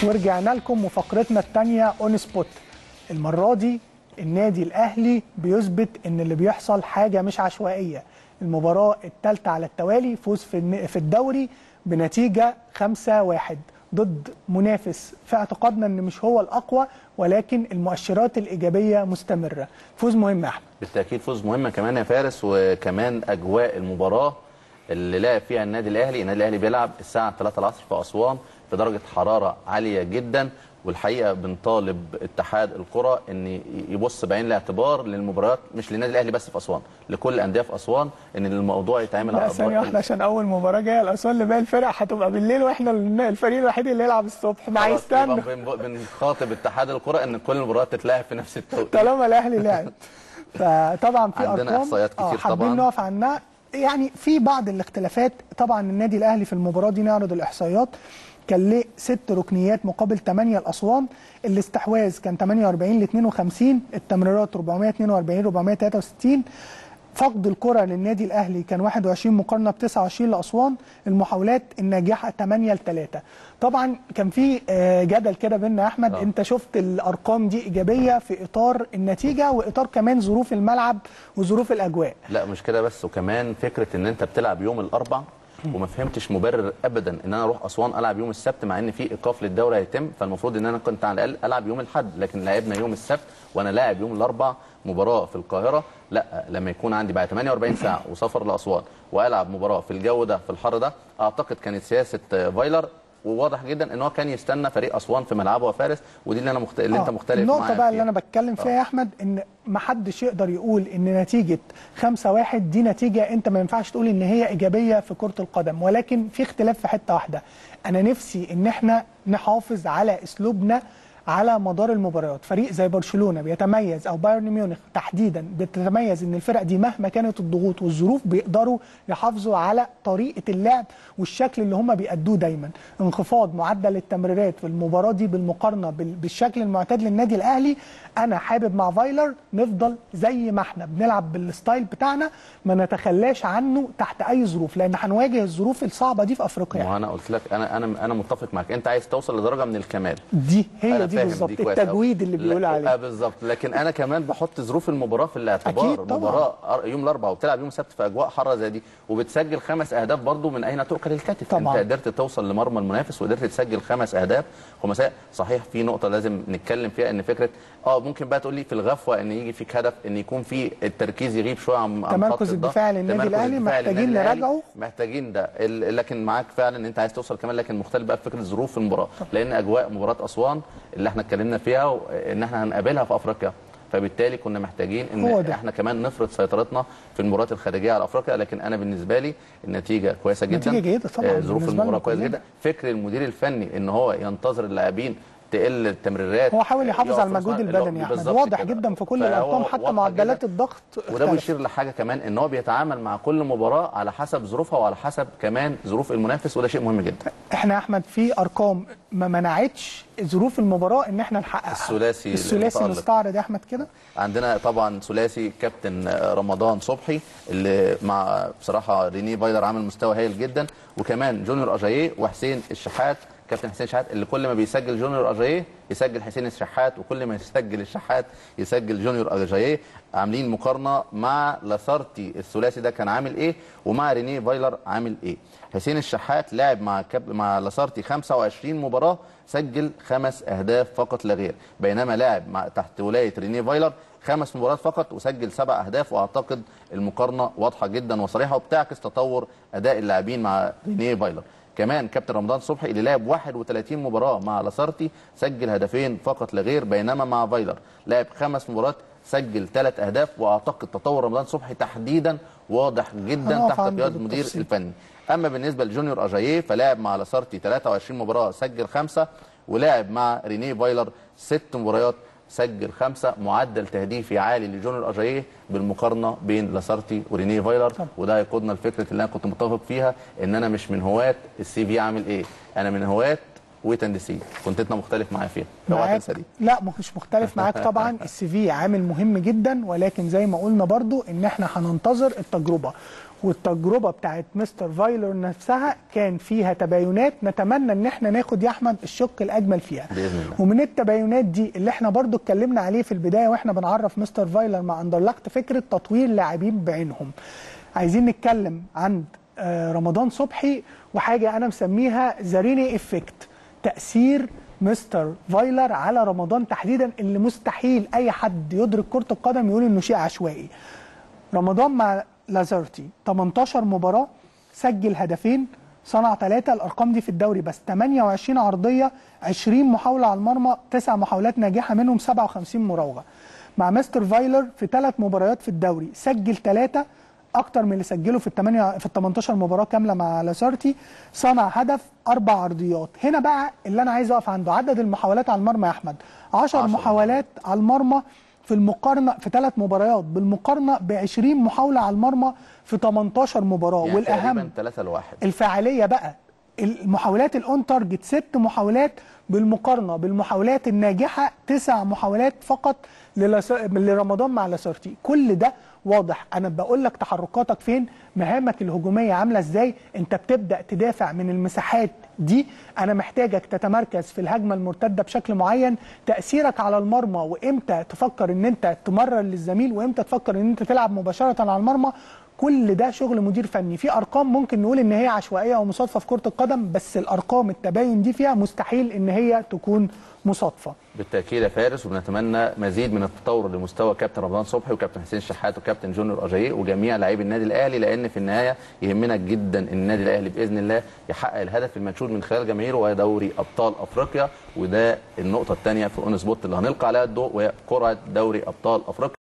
ورجعنا لكم وفقرتنا الثانيه اون سبوت المره دي النادي الاهلي بيثبت ان اللي بيحصل حاجه مش عشوائيه المباراه الثالثه على التوالي فوز في الن- في الدوري بنتيجه 5-1 ضد منافس في اعتقادنا ان مش هو الاقوى ولكن المؤشرات الايجابيه مستمره فوز مهم يا احمد بالتاكيد فوز مهم كمان يا فارس وكمان اجواء المباراه اللي لعب فيها النادي الاهلي النادي الاهلي بيلعب الساعه 3 العصر في اسوان في درجه حراره عاليه جدا والحقيقه بنطالب اتحاد الكره ان يبص بعين الاعتبار للمباريات مش للنادي الاهلي بس في اسوان لكل الانديه في اسوان ان الموضوع يتعمل لا على ثانيه واحده عشان اول مباراه جايه الاسوان اللي باقي الفرق هتبقى بالليل واحنا الفريق الوحيد اللي يلعب الصبح ما خلاص، يبقى هيستنى بن- بنخاطب اتحاد الكره ان كل المباريات تتلعب في نفس التوقيت طالما الاهلي لعب فطبعا في عندنا ارقام إحصائيات كتير آه، حابين طبعاً. نقف عنها يعني في بعض الاختلافات طبعا النادي الاهلي في المباراه دي نعرض الاحصائيات كان ليه ست ركنيات مقابل 8 الاسوان الاستحواذ كان 48 ل 52 التمريرات 442 463 فقد الكرة للنادي الأهلي كان 21 مقارنة ب 29 لأسوان المحاولات الناجحة 8 ل 3 طبعا كان في آه، جدل كده بينا يا أحمد آه. أنت شفت الأرقام دي إيجابية في إطار النتيجة وإطار كمان ظروف الملعب وظروف الأجواء لا مش كده بس وكمان فكره ان انت بتلعب يوم الاربع وما فهمتش مبرر ابدا ان انا اروح اسوان العب يوم السبت مع ان في ايقاف للدوري هيتم فالمفروض ان انا كنت على الاقل العب يوم الاحد لكن لعبنا يوم السبت وانا لاعب يوم الاربع مباراه في القاهره لا لما يكون عندي بعد 48 ساعه وسفر لاسوان والعب مباراه في الجو ده في الحر ده اعتقد كانت سياسه آه، فايلر وواضح جدا ان هو كان يستنى فريق اسوان في ملعبه وفارس ودي اللي انا مخت... اللي انت آه، مختلف النقطة معايا بقى اللي فيها. أنا بتكلم فيها آه. يا أحمد إن ما حدش يقدر يقول إن نتيجة 5-1 دي نتيجة أنت ما ينفعش تقول إن هي إيجابية في كرة القدم ولكن في اختلاف في حتة واحدة أنا نفسي إن إحنا نحافظ على أسلوبنا على مدار المباريات فريق زي برشلونه بيتميز او بايرن ميونخ تحديدا بتتميز ان الفرق دي مهما كانت الضغوط والظروف بيقدروا يحافظوا على طريقه اللعب والشكل اللي هم بيأدوه دايما انخفاض معدل التمريرات في المباراه دي بالمقارنه بال- بالشكل المعتاد للنادي الاهلي انا حابب مع فايلر نفضل زي ما احنا بنلعب بالستايل بتاعنا ما نتخلاش عنه تحت اي ظروف لان هنواجه الظروف الصعبه دي في افريقيا ما انا قلت لك انا انا انا متفق معاك انت عايز توصل لدرجه من الكمال دي هي أنا دي فاهم بالظبط كويس التجويد أوي. اللي لا، بيقول آه عليه بالظبط لكن انا كمان بحط ظروف المباراه في الاعتبار أكيد طبعاً. مباراه أر- يوم الاربعاء وبتلعب يوم السبت في اجواء حاره زي دي وبتسجل خمس اهداف برضو من اين تؤكل الكتف طبعاً. انت قدرت توصل لمرمى المنافس وقدرت تسجل خمس اهداف خماسيه صحيح في نقطه لازم نتكلم فيها ان فكره اه ممكن بقى تقول لي في الغفوه ان يجي فيك هدف ان يكون في التركيز يغيب شويه عن عن تمركز خط الضغط. الدفاع للنادي تمركز الأهلي الدفاع محتاجين للنادي الأهلي. نراجعه. محتاجين ده ال- لكن معاك فعلا ان انت عايز توصل كمان لكن مختلف بقى في فكره ظروف المباراه لان اجواء مباراه اسوان اللي احنا اتكلمنا فيها و- ان احنا هنقابلها في افريقيا فبالتالي كنا محتاجين هو ان ده. احنا كمان نفرض سيطرتنا في المباريات الخارجيه على افريقيا لكن انا بالنسبه لي النتيجه كويسه جدا نتيجة جيدة طبعاً آه، ظروف بالنسبة المباراه لنا كويسه كلنا. جدا فكر المدير الفني ان هو ينتظر اللاعبين تقل التمريرات هو حاول يحافظ يقف على في المجهود الصناعة. البدني يا احمد بالظبط واضح كده. جدا في كل فهو الارقام حتى واضحة معدلات جداً. الضغط وده اختلفت. بيشير لحاجه كمان ان هو بيتعامل مع كل مباراه على حسب ظروفها وعلى حسب كمان ظروف المنافس وده شيء مهم جدا احنا يا احمد في ارقام ما منعتش ظروف المباراه ان احنا نحققها الثلاثي الثلاثي المتألق. نستعرض يا احمد كده عندنا طبعا ثلاثي كابتن رمضان صبحي اللي مع بصراحه ريني فايلر عامل مستوى هايل جدا وكمان جونيور اجاييه وحسين الشحات كابتن حسين الشحات اللي كل ما بيسجل جونيور اجاييه يسجل حسين الشحات وكل ما يسجل الشحات يسجل جونيور اجاييه عاملين مقارنه مع لاسارتي الثلاثي ده كان عامل ايه ومع ريني فايلر عامل ايه حسين الشحات لعب مع كاب مع لاسارتي 25 مباراه سجل خمس اهداف فقط لا غير بينما لاعب مع تحت ولايه ريني فايلر خمس مباريات فقط وسجل سبع اهداف واعتقد المقارنه واضحه جدا وصريحه وبتعكس تطور اداء اللاعبين مع ريني فايلر كمان كابتن رمضان صبحي اللي لعب 31 مباراه مع لاسارتي سجل هدفين فقط لا غير بينما مع فايلر لعب خمس مباريات سجل ثلاث اهداف واعتقد تطور رمضان صبحي تحديدا واضح جدا هنقف تحت عنده قياده المدير بالتفصيل. الفني اما بالنسبه لجونيور اجاييه فلاعب مع لاسارتي 23 مباراه سجل خمسه ولاعب مع ريني فايلر ست مباريات سجل خمسه معدل تهديفي عالي لجونيور اجاييه بالمقارنه بين لاسارتي وريني فايلر وده هيقودنا لفكره اللي انا كنت متفق فيها ان انا مش من هواة السي في عامل ايه انا من هواة ويت اند سي كنت انت مختلف معايا فيها اوعى معاك تنسى دي لا مش مختلف معاك طبعا السي في عامل مهم جدا ولكن زي ما قلنا برضو ان احنا هننتظر التجربه والتجربه بتاعت مستر فايلر نفسها كان فيها تباينات نتمنى ان احنا ناخد يا احمد الشق الاجمل فيها بإذن الله. ومن التباينات دي اللي احنا برضو اتكلمنا عليه في البدايه واحنا بنعرف مستر فايلر مع اندرلخت فكره تطوير لاعبين بعينهم عايزين نتكلم عن آه، رمضان صبحي وحاجه انا مسميها زاريني افكت تاثير مستر فايلر على رمضان تحديدا اللي مستحيل اي حد يدرك كره القدم يقول انه شيء عشوائي رمضان مع لازارتي 18 مباراة سجل هدفين صنع ثلاثة الأرقام دي في الدوري بس 28 عرضية 20 محاولة على المرمى 9 محاولات ناجحة منهم 57 مراوغة مع مستر فايلر في ثلاث مباريات في الدوري سجل ثلاثة أكتر من اللي سجله في الثمانية في ال 18 مباراة كاملة مع لاسارتي صنع هدف أربع عرضيات هنا بقى اللي أنا عايز أقف عنده عدد المحاولات على المرمى يا أحمد 10 عشر محاولات على المرمى في المقارنه في ثلاث مباريات بالمقارنه ب 20 محاوله على المرمى في 18 مباراه يعني والاهم تقريبا 3 لواحد الفاعليه بقى المحاولات الاون تارجت ست محاولات بالمقارنه بالمحاولات الناجحه تسع محاولات فقط للس... لرمضان مع لاسارتي كل ده واضح انا بقول لك تحركاتك فين مهامك الهجوميه عامله ازاي انت بتبدا تدافع من المساحات دي انا محتاجك تتمركز في الهجمه المرتده بشكل معين تاثيرك على المرمى وامتى تفكر ان انت تمرر للزميل وامتى تفكر ان انت تلعب مباشره على المرمى كل ده شغل مدير فني في ارقام ممكن نقول ان هي عشوائيه او مصادفه في كره القدم بس الارقام التباين دي فيها مستحيل ان هي تكون مصادفه بالتاكيد يا فارس وبنتمنى مزيد من التطور لمستوى كابتن رمضان صبحي وكابتن حسين الشحات وكابتن جونيور اجاييه وجميع لاعبي النادي الاهلي لان في النهايه يهمنا جدا ان النادي الاهلي باذن الله يحقق الهدف المنشود من خلال جماهيره وهي دوري ابطال افريقيا وده النقطه الثانيه في اون سبوت اللي هنلقى عليها الضوء وهي قرعه دوري ابطال افريقيا